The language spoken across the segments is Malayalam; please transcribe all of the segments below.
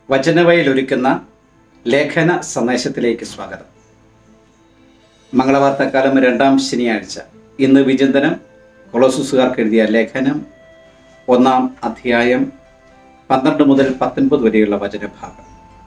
വചനവയിൽ ഒരുക്കുന്ന ലേഖന സന്ദേശത്തിലേക്ക് സ്വാഗതം മംഗളവാർത്തക്കാലം രണ്ടാം ശനിയാഴ്ച ഇന്ന് വിചിന്തനം കൊളോസുസുകാർക്ക് എഴുതിയ ലേഖനം ഒന്നാം അധ്യായം പന്ത്രണ്ട് മുതൽ പത്തൊൻപത് വരെയുള്ള വചനഭാഗം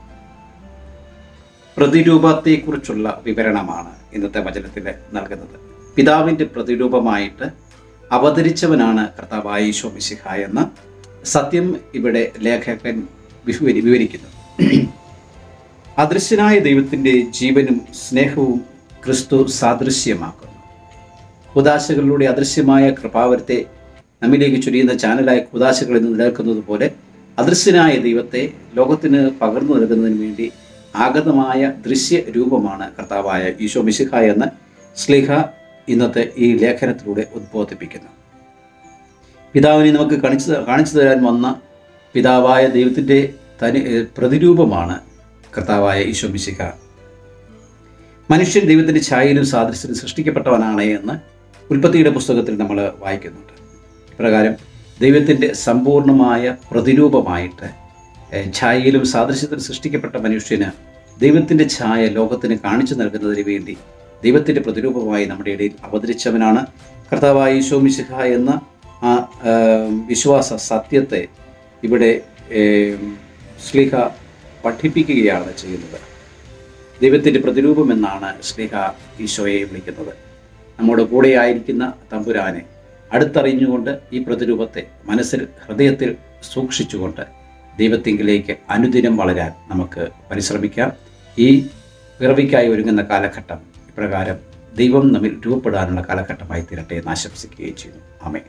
പ്രതിരൂപത്തെക്കുറിച്ചുള്ള വിവരണമാണ് ഇന്നത്തെ വചനത്തിൽ നൽകുന്നത് പിതാവിൻ്റെ പ്രതിരൂപമായിട്ട് അവതരിച്ചവനാണ് കർത്താവായ ഈശോ മിശിഹ എന്ന സത്യം ഇവിടെ ലേഖകൻ വിവരി വിവരിക്കുന്നു അദൃശ്യനായ ദൈവത്തിൻ്റെ ജീവനും സ്നേഹവും ക്രിസ്തു സാദൃശ്യമാക്കുന്നു കുദാശകളിലൂടെ അദൃശ്യമായ കൃപാവരത്തെ നമ്മിലേക്ക് ചുരിയുന്ന ചാനലായ കുദാശകളിൽ നിന്ന് നിലനിൽക്കുന്നത് പോലെ അദൃശ്യനായ ദൈവത്തെ ലോകത്തിന് പകർന്നു നൽകുന്നതിന് വേണ്ടി ആഗതമായ ദൃശ്യ രൂപമാണ് കർത്താവായ ഈശോ മിശിഹ എന്ന് സ്ലിഹ ഇന്നത്തെ ഈ ലേഖനത്തിലൂടെ ഉദ്ബോധിപ്പിക്കുന്നു പിതാവിനെ നമുക്ക് കാണിച്ചു കാണിച്ചു തരാൻ വന്ന പിതാവായ ദൈവത്തിൻ്റെ തനി പ്രതിരൂപമാണ് കർത്താവായ ഈശോ മിശിഹ മനുഷ്യൻ ദൈവത്തിൻ്റെ ഛായയിലും സാദൃശ്യത്തിലും സൃഷ്ടിക്കപ്പെട്ടവനാണ് എന്ന് ഉൽപ്പത്തിയുടെ പുസ്തകത്തിൽ നമ്മൾ വായിക്കുന്നുണ്ട് ഇപ്രകാരം ദൈവത്തിൻ്റെ സമ്പൂർണമായ പ്രതിരൂപമായിട്ട് ഏഹ്, ഛായയിലും സാദൃശ്യത്തിലും സൃഷ്ടിക്കപ്പെട്ട മനുഷ്യന് ദൈവത്തിൻ്റെ ഛായ ലോകത്തിന് കാണിച്ചു നൽകുന്നതിന് വേണ്ടി ദൈവത്തിൻ്റെ പ്രതിരൂപമായി നമ്മുടെ ഇടയിൽ അവതരിച്ചവനാണ് കർത്താവായ ഈശോ മിശിഹ എന്ന ആ ഏഹ്, വിശ്വാസ സത്യത്തെ ഇവിടെ ഏഹ്, ശ്ലീഹ പഠിപ്പിക്കുകയാണ് ചെയ്യുന്നത് ദൈവത്തിൻ്റെ പ്രതിരൂപം എന്നാണ് സ്നേഹ ഈശോയെ വിളിക്കുന്നത് നമ്മുടെ കൂടെ ആയിരിക്കുന്ന തമ്പുരാനെ അടുത്തറിഞ്ഞുകൊണ്ട് ഈ പ്രതിരൂപത്തെ മനസ്സിൽ ഹൃദയത്തിൽ സൂക്ഷിച്ചുകൊണ്ട് ദൈവത്തിങ്കിലേക്ക് അനുദിനം വളരാൻ നമുക്ക് പരിശ്രമിക്കാം ഈ പിറവിക്കായി ഒരുങ്ങുന്ന കാലഘട്ടം ഇപ്രകാരം ദൈവം നമ്മിൽ രൂപപ്പെടാനുള്ള കാലഘട്ടമായി തീരട്ടെ എന്ന് ആശംസിക്കുകയും ചെയ്യുന്നു ആമേ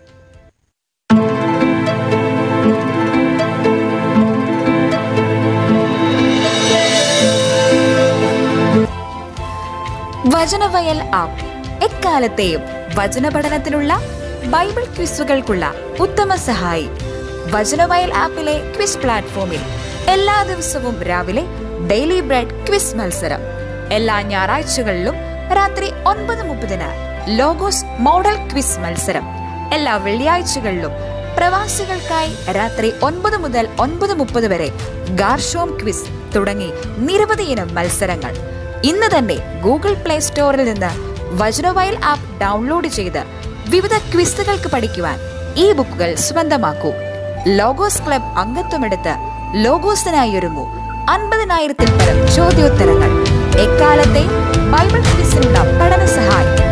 വചനവയൽ ആപ്പ് എക്കാലത്തെയും വചന പഠനത്തിനുള്ള ബൈബിൾ ക്വിസുകൾക്കുള്ള ഉത്തമ സഹായി വചനവയൽ ആപ്പിലെ ക്വിസ് പ്ലാറ്റ്ഫോമിൽ എല്ലാ ദിവസവും രാവിലെ ഡെയിലി ബ്രെഡ് ക്വിസ് മത്സരം എല്ലാ ഞായറാഴ്ചകളിലും രാത്രി ഒൻപത് മുപ്പതിന് ലോഗോസ് മോഡൽ ക്വിസ് മത്സരം എല്ലാ വെള്ളിയാഴ്ചകളിലും പ്രവാസികൾക്കായി രാത്രി ഒൻപത് മുതൽ ഒൻപത് മുപ്പത് വരെ ഗാർഷോം ക്വിസ് തുടങ്ങി നിരവധി ഇനം മത്സരങ്ങൾ ഇന്ന് തന്നെ ഗൂഗിൾ പ്ലേ സ്റ്റോറിൽ നിന്ന് വജ്രവയൽ ആപ്പ് ഡൗൺലോഡ് ചെയ്ത് വിവിധ ക്വിസുകൾക്ക് പഠിക്കുവാൻ ഈ ബുക്കുകൾ സ്വന്തമാക്കൂ ലോഗോസ് ക്ലബ് അംഗത്വമെടുത്ത് ലോഗോസിനായി ഒരുങ്ങൂ അൻപതിനായിരത്തിൽ പരം ചോദ്യോത്തരങ്ങൾ എക്കാലത്തെ ബൈബിൾ ക്വിസിനുള്ള പഠന സഹായം